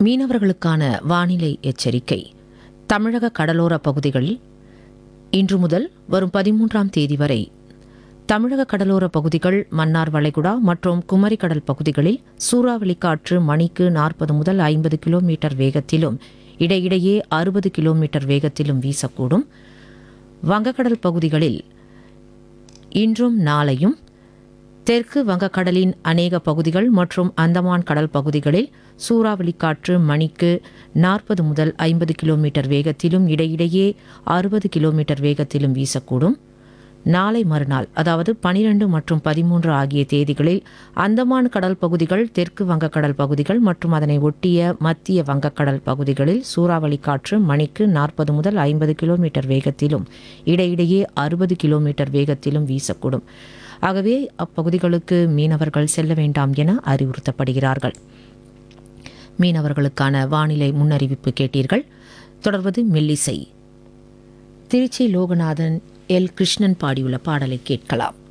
மீனவர்களுக்கான வானிலை எச்சரிக்கை தமிழக கடலோர பகுதிகளில் இன்று முதல் வரும் பதிமூன்றாம் தேதி வரை தமிழக கடலோர பகுதிகள் மன்னார் வளைகுடா மற்றும் குமரி கடல் பகுதிகளில் சூறாவளி காற்று மணிக்கு நாற்பது முதல் ஐம்பது கிலோமீட்டர் வேகத்திலும் இடையிடையே அறுபது கிலோமீட்டர் வேகத்திலும் வீசக்கூடும் வங்கக்கடல் பகுதிகளில் இன்றும் நாளையும் தெற்கு வங்கக்கடலின் அநேக பகுதிகள் மற்றும் அந்தமான் கடல் பகுதிகளில் சூறாவளி காற்று மணிக்கு நாற்பது முதல் ஐம்பது கிலோமீட்டர் வேகத்திலும் இடையிடையே அறுபது கிலோமீட்டர் வேகத்திலும் வீசக்கூடும் நாளை மறுநாள் அதாவது பனிரெண்டு மற்றும் பதிமூன்று ஆகிய தேதிகளில் அந்தமான் கடல் பகுதிகள் தெற்கு வங்கக்கடல் பகுதிகள் மற்றும் அதனை ஒட்டிய மத்திய வங்கக்கடல் பகுதிகளில் சூறாவளி காற்று மணிக்கு நாற்பது முதல் ஐம்பது கிலோமீட்டர் வேகத்திலும் இடையிடையே அறுபது கிலோமீட்டர் வேகத்திலும் வீசக்கூடும் ஆகவே அப்பகுதிகளுக்கு மீனவர்கள் செல்ல வேண்டாம் என அறிவுறுத்தப்படுகிறார்கள் மீனவர்களுக்கான வானிலை முன்னறிவிப்பு கேட்டீர்கள் தொடர்வது மெல்லிசை திருச்சி லோகநாதன் எல் கிருஷ்ணன் பாடியுள்ள பாடலை கேட்கலாம்